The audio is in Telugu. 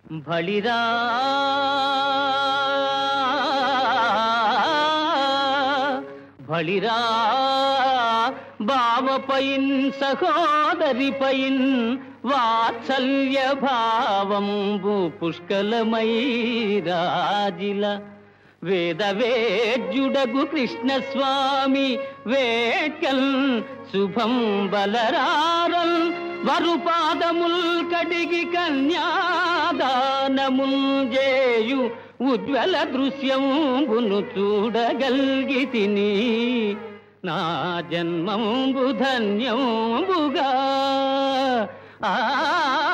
బళిరా బళిరా బావపైన్ సహోదరిపైన్ వాత్సల్య భావంబు పుష్కలమై రాజిల వేద వేద్యుడగు కృష్ణస్వామి వేట్కల్ శుభం బలరారల్ వరుపాదముల్ కడిగి కన్యాదానముల్ జేయు ఉజ్వల దృశ్యంబును చూడగల్గి తిని నా జన్మంబు ధన్యంబుగా ఆ